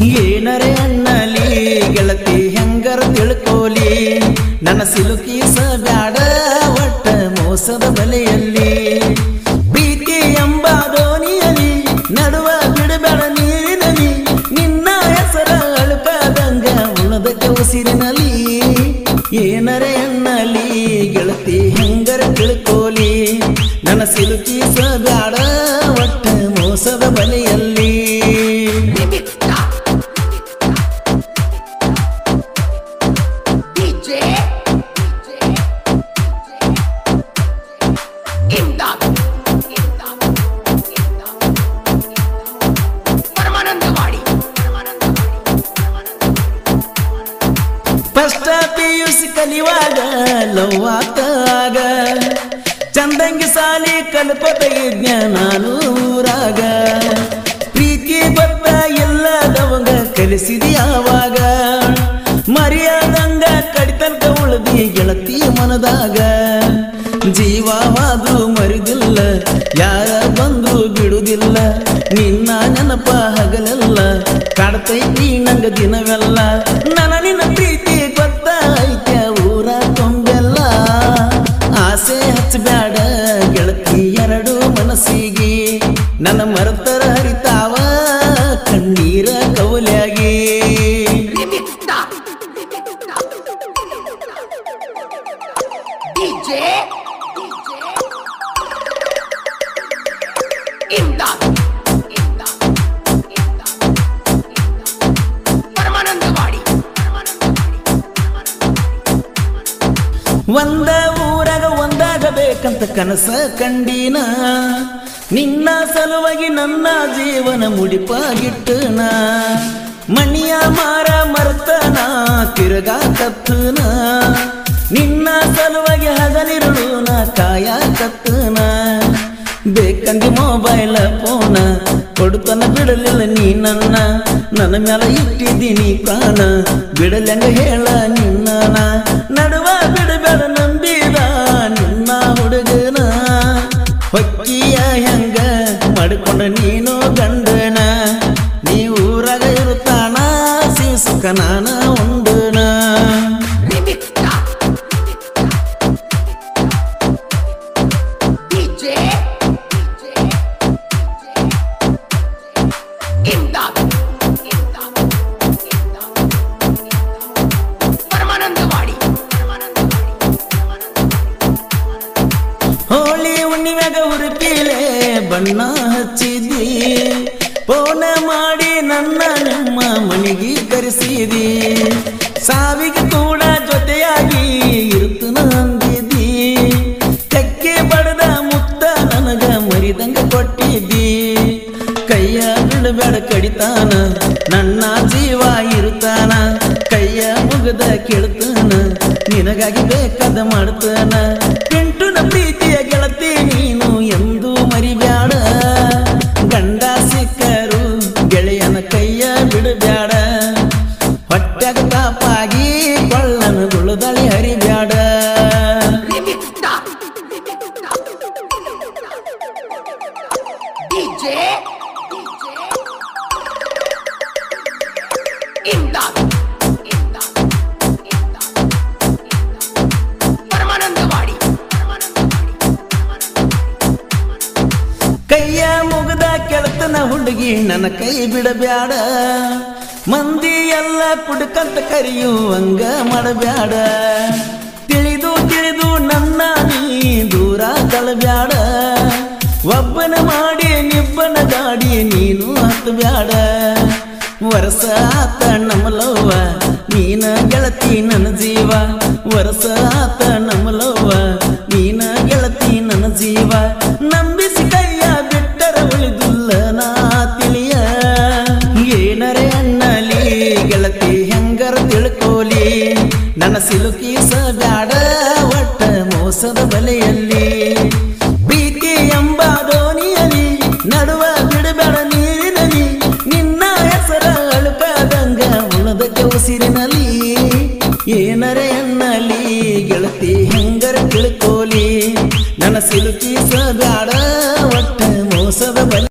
ಏನರೆ ಅನ್ನಲಿ ಗೆಳತಿ ಹೆಂಗರ ತಿಳ್ಕೋಲಿ ನನ್ನ ಸಿಲುಕಿಸ ಬ್ಯಾಡ ಒಟ್ಟ ಮೋಸದ ಬಲೆಯಲ್ಲಿ ಪ್ರೀತಿ ಎಂಬ ದೋಣಿಯಲಿ ನಡುವ ಬಿಡಬೇಡ ನೀರಿನಲ್ಲಿ ನಿನ್ನ ಹೆಸರ ಅಳುಕದಂಗ ಉಣದಕ್ಕೆ ಉಸಿರಿನಲ್ಲಿ ಏನರೆ ಅನ್ನಲಿ ಗೆಳತಿ ಹೆಂಗರ ತಿಳ್ಕೋಲಿ ನನ್ನ ಸಿಲುಕಿಸ ಬ್ಯಾಡ ಒಟ್ಟ ಮೋಸದ ಬಲೆಯಲ್ಲಿ DJ Imdad Imdad Imdad Paramanandavadi first PUC ಕಲಿಯುವಾಗ ಲವ್ ಆತಾಗ ಚಂದಂಗಿ ಸಾಲಿ ಕಲ್ಪತ ಯಜ್ಞ ನಾನು ಊರಾಗ ಪ್ರೀತಿ ಗೊತ್ತ ಎಲ್ಲದವಂಗ ಕಲಿಸಿದಿ ಯಾವಾಗ ಮರ್ಯಾದಂಗ ಕಡಿತನಕ ಉಳ್ದಿ ಗೆಳತಿ ಮನದಾಗ ಜೀವವಾದ್ರೂ ಮರಿದಿಲ್ಲ ಯಾರ ಬಂದ್ರು ಬಿಡುದಿಲ್ಲ ನಿನ್ನ ನೆನಪ ಹಗಲೆಲ್ಲ ಕಾಡ್ತೈತಿ ನಂಗ ದಿನವೆಲ್ಲ ನನ್ನ ನಿನ್ನ ಪ್ರೀತಿ ಗೊತ್ತಾಯ್ತ ಊರ ತುಂಬೆಲ್ಲ ಆಸೆ ಹಚ್ಚಬ್ಯಾಡ ಗೆಳತಿ ಎರಡು ಮನಸ್ಸಿಗೆ ನನ್ನ ಮರತರ ಹರಿತಾವ ಕಣ್ಣೀರ ಕವಲ್ಯಾಗಿ DJ ಇಮ್ದಾದ್ ಇಮ್ದಾದ್ ಇಮ್ದಾದ್ ಪರಮಾನಂದವಾಡಿ ಒಂದ ಊರಾಗ ಒಂದಾಗಬೇಕಂತ ಕನಸ ಕಂಡೀನ ನಿನ್ನ ಸಲುವಾಗಿ ನನ್ನ ಜೀವನ ಮುಡಿಪಾಗಿಟ್ಟನ ಮಣಿಯ ಮಾರ ಮರ್ತನ ತಿರುಗಾ ಕತ್ತನ ನಿನ್ನ ಸಲುವಾಗಿ ಹಗಲಿರುಳುನ ಕಾಯ ಕತ್ತನ ಬೇಕಂದಿ ಮೊಬೈಲ್ ಫೋನ ಕೊಡುತನ ಬಿಡಲಿಲ್ಲ ನೀ ನನ್ನ ನನ್ನ ಮ್ಯಾಲ ಇಟ್ಟಿದ್ದೀನಿ ಪ್ರಾಣ ಬಿಡಲೆಂಗ ಹೇಳ ನಿನ್ನ ನಡುವ ಬಿಡಬೇಡ ನಂಬಿದ ನಿನ್ನ ಹುಡುಗನ ಹೊಕ್ಕಿಯ ಹೆಂಗ ಮಾಡಿಕೊಂಡ ನೀನು ಗಂಡನ ನೀ ಊರಾಗ ಇರುತ್ತಾನ ಸುಖ ನಾನ ಉಂಡನ DJ ಇಮ್ದಾದ್ ಇಮ್ದಾದ್ ಇಮ್ದಾದ್ ಪರಮಾನಂದವಾಡಿ ಹೋಳಿ ಹುಣ್ಣಿಮ್ಯಾಗ ಉರುಪಿಲೆ ಬಣ್ಣ ಹಚ್ಚಿದಿ ಫೋನ ಮಾಡಿ ನನ್ನ ನಿಮ್ಮ ಮನೆಗೆ ಕರೆಸಿದಿ ಸಾವಿಗೆ ಕೂಡ ಜೊತೆಯಾಗಿ ಇರುತ್ತನ ಅಂದಿದಿ ತೆಕ್ಕೆ ಬಡದ ಮುತ್ತ ನನಗ ಮರಿದಂಗ ಕೊಟ್ಟಿದ್ದಿ ಕೈಯ ಬಿಡಬೇಡ ಕಡಿತಾನ ನನ್ನ ಜೀವ ಇರುತ್ತಾನ ಕೈಯ ಮುಗದ ಕೇಳ್ತಾನ ನಿನಗಾಗಿ ಬೇಕಾದ ಮಾಡ್ತಾನ ಪಿಂಟುನ ಪ್ರೀತಿಯ ಗೆಳತಿ ನೀನು ಎಂದು ಮರಿಬ್ಯಾಡ ಗಂಡ ಸಿಕ್ಕರು ಗೆಳೆಯನ ಕೈಯ ಬಿಡಬ್ಯಾಡ ಹೊಟ್ಯಾಗ ತಾಪಾಗಿ ಕೊಳ್ಳನ ಗುಳದಳಿ ಹರಿಬ್ಯಾಡ DJ ಇಮ್ದಾದ್ ಇಮ್ದಾದ್ ಇಮ್ದಾದ್ ಪರಮಾನಂದವಾಡಿ ಕೈಯ ಮುಗದ ಕೆಳತನ ಹುಡುಗಿ ನನ್ನ ಕೈ ಬಿಡಬ್ಯಾಡ ಮಂದಿ ಎಲ್ಲ ಕುಡ್ಕಂತ ಕರೆಯುವಂಗ ಮಾಡಬ್ಯಾಡ ತಿಳಿದು ತಿಳಿದು ನನ್ನ ನೀ ದೂರ ತಳಬ್ಯಾಡ ಒಬ್ಬನ ಮಾಡಿ ನಿಬ್ಬನ ಗಾಡಿ ನೀನು ಹತ್ತಬ್ಯಾಡ ವರಸ ಆತ ನಮ್ಮಲವ್ವ ನೀನ ಗೆಳತಿ ನನ್ನ ಜೀವ ವರಸ ಆತ ನಮ್ಮಲವ್ವ ನೀನ ಗೆಳತಿ ನನ್ನ ಜೀವ ನಂಬಿಸಿ ಕೈಯ ಬಿಟ್ಟರ ಉಳಿದುಲ್ಲ ನಾ ತಿಳಿಯ ಏನರೆ ಅನ್ನಲಿ ಗೆಳತಿ ಹೆಂಗರ ತಿಳ್ಕೋಲಿ ನನ್ನ ಸಿಲುಕಿಸ ಬ್ಯಾಡ ಒಟ್ಟ ಮೋಸದ ಬಲೆಯಲ್ಲಿ ಪ್ರೀತಿ ಎಂಬ ದೋಣಿಯಲಿ ನಡುವ ಬಿಡಬೇಡ ನೀರಿನಲ್ಲಿ ನಿನ್ನ ಹೆಸರ ಅಳುಕದಂಗ ಉಣದಕ್ಕೆ ಉಸಿರಿನಲ್ಲಿ ಏನರೆ ಅನ್ನಲಿ ಗೆಳತಿ ಹೆಂಗರ ತಿಳ್ಕೋಲಿ ನನ್ನ ಸಿಲುಕಿಸ ಬ್ಯಾಡ ಒಟ್ಟ ಮೋಸದ ಬಲೆ